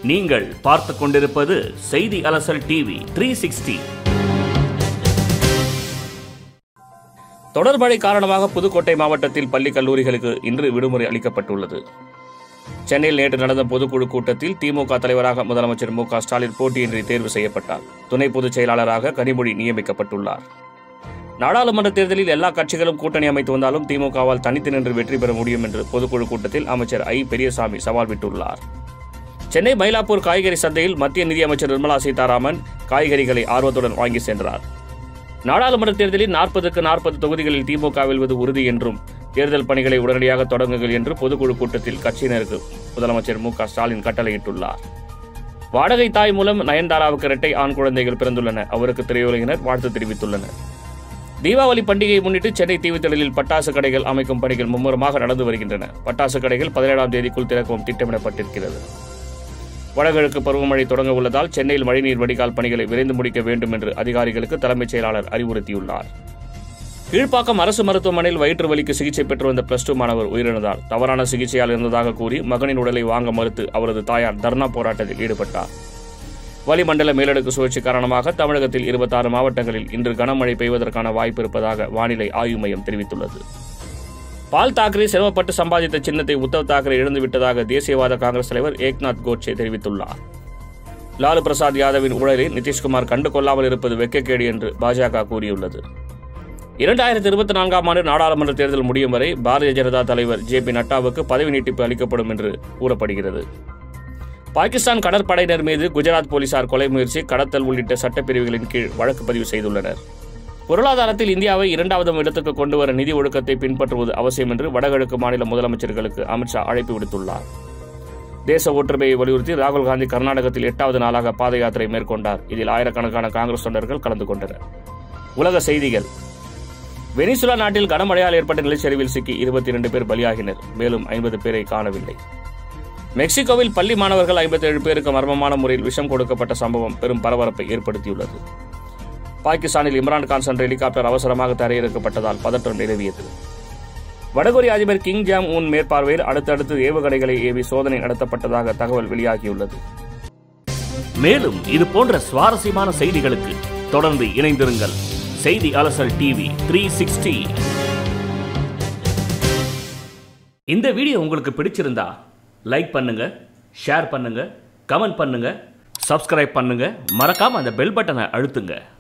நீங்கள் பார்த்து கொண்டிருப்பது செய்தி அலசல் டிவி த்ரீ சிக்ஸ்டி தொடர் மழை காரணமாக புதுக்கோட்டை மாவட்டத்தில் பள்ளி கல்லூரிகளுக்கு இன்று விடுமுறை அளிக்கப்பட்டுள்ளது சென்னையில் நேற்று நடந்த பொதுக்குழு கூட்டத்தில் திமுக தலைவராக முதலமைச்சர் மு க ஸ்டாலின் போட்டியின்றி தேர்வு செய்யப்பட்டார் துணை பொதுச் செயலாளராக கனிமொழி நியமிக்கப்பட்டுள்ளார் நாடாளுமன்ற தேர்தலில் எல்லா கட்சிகளும் கூட்டணி அமைத்து வந்தாலும் திமுகவால் தனித்து நின்று வெற்றி பெற முடியும் என்று பொதுக்குழு கூட்டத்தில் அமைச்சர் ஐ பெரியசாமி சவால் விட்டுள்ளார் சென்னை மயிலாப்பூர் காய்கறி சந்தையில் மத்திய நிதியமைச்சர் நிர்மலா சீதாராமன் காய்கறிகளை ஆர்வத்துடன் வாங்கி சென்றார் நாடாளுமன்ற தேர்தலில் நாற்பதுக்கு நாற்பது தொகுதிகளில் திமுக வெல்வது உறுதி என்றும் தேர்தல் பணிகளை உடனடியாக தொடங்குங்கள் என்று பொதுக்குழு கூட்டத்தில் கட்சியினருக்கு முதலமைச்சர் மு க ஸ்டாலின் கட்டளையிட்டுள்ளார் வாடகை தாய் மூலம் நயன்தாராவுக்கு இரட்டை ஆண் குழந்தைகள் பிறந்துள்ளன அவருக்கு திரையுலகினர் வாழ்த்து தெரிவித்துள்ளனர் தீபாவளி பண்டிகையை முன்னிட்டு சென்னை தீவுத்திடலில் பட்டாசு கடைகள் அமைக்கும் பணிகள் மும்முரமாக நடந்து வருகின்றன பட்டாசு கடைகள் பதினேழாம் தேதிக்குள் திறக்கவும் திட்டமிடப்பட்டிருக்கிறது வடகிழக்கு பருவமழை தொடங்க உள்ளதால் சென்னையில் மழைநீர் வடிகால் பணிகளை விரைந்து முடிக்க வேண்டும் என்று அதிகாரிகளுக்கு தலைமைச் செயலாளர் அறிவுறுத்தியுள்ளார் கீழ்ப்பாக்கம் அரசு மருத்துவமனையில் வயிற்று வலிக்கு சிகிச்சை பெற்று வந்த பிளஸ் டூ மாணவர் உயிரிழந்தார் தவறான சிகிச்சையால் இருந்ததாக கூறி மகனின் உடலை வாங்க மறுத்து அவரது தாயார் தர்ணா போராட்டத்தில் ஈடுபட்டார் வளிமண்டல மேலடுக்கு சுழற்சி காரணமாக தமிழகத்தில் இருபத்தாறு மாவட்டங்களில் இன்று கனமழை பெய்வதற்கான வாய்ப்பு இருப்பதாக வானிலை ஆய்வு மையம் தெரிவித்துள்ளது பால் தாக்கரே சிரமப்பட்டு சம்பாதித்த சின்னத்தை உத்தவ் தாக்கரே இழந்துவிட்டதாக தேசியவாத காங்கிரஸ் தலைவர் ஏக்நாத் கோட்சே தெரிவித்துள்ளார் லாலு பிரசாத் யாதவின் ஊழலை நிதிஷ்குமார் கண்டு கொள்ளாமல் இருப்பது வெட்கக்கேடு என்று பாஜக கூறியுள்ளது இரண்டாயிரத்தி இருபத்தி நான்காம் ஆண்டு நாடாளுமன்ற தேர்தல் முடியும் வரை பாரதிய ஜனதா தலைவர் ஜே பி நட்டாவுக்கு பதவி நீட்டிப்பு அளிக்கப்படும் என்று கூறப்படுகிறது பாகிஸ்தான் கடற்படையினர் மீது குஜராத் போலீசார் கொலை முயற்சி கடத்தல் உள்ளிட்ட சட்டப்பிரிவுகளின் கீழ் வழக்கு பதிவு செய்துள்ளனர் பொருளாதாரத்தில் இந்தியாவை இரண்டாவது இடத்துக்கு கொண்டு வர நிதி ஒழுக்கத்தை பின்பற்றுவது அவசியம் என்று வடகிழக்கு மாநில முதலமைச்சர்களுக்கு அமித்ஷா அழைப்பு விடுத்துள்ளார் தேச ஒற்றுமையை வலியுறுத்தி ராகுல் காந்தி கர்நாடகத்தில் எட்டாவது நாளாக பாத யாத்திரை மேற்கொண்டார் இதில் ஆயிரக்கணக்கான காங்கிரஸ் தொண்டர்கள் கலந்து கொண்டனர் உலக செய்திகள் வெனிசுலா நாட்டில் கனமழையால் ஏற்பட்ட நிலச்சரிவில் சிக்கி இருபத்தி இரண்டு பேர் பலியாகினர் மேலும் ஐம்பது பேரை காணவில்லை மெக்சிகோவில் பள்ளி மாணவர்கள் ஐம்பத்தி ஏழு பேருக்கு மர்மமான முறையில் விஷம் கொடுக்கப்பட்ட சம்பவம் பெரும் பரபரப்பை ஏற்படுத்தியுள்ளது பாகிஸ்தானில் இம்ரான்கான் சென்ற ஹெலிகாப்டர் அவசரமாக தரையிறக்கப்பட்டதால் பதற்றம் நிலவியது வடகொரிய அதிபர் கிங் ஜாம் உன் மேற்பார்வையில் அடுத்தடுத்து ஏவுகணைகளை ஏவி சோதனை நடத்தப்பட்டதாக தகவல் வெளியாகியுள்ளது மேலும் இது போன்ற சுவாரஸ்யமான செய்திகளுக்கு தொடர்ந்து இணைந்திருங்கள் செய்தி அலசல் டிவி த்ரீ சிக்ஸ்டி இந்த வீடியோ உங்களுக்கு பிடிச்சிருந்தா லைக் பண்ணுங்க ஷேர் பண்ணுங்க கமெண்ட் பண்ணுங்க சப்ஸ்கிரைப் பண்ணுங்க மறக்காம அந்த பெல் பட்டனை அழுத்துங்க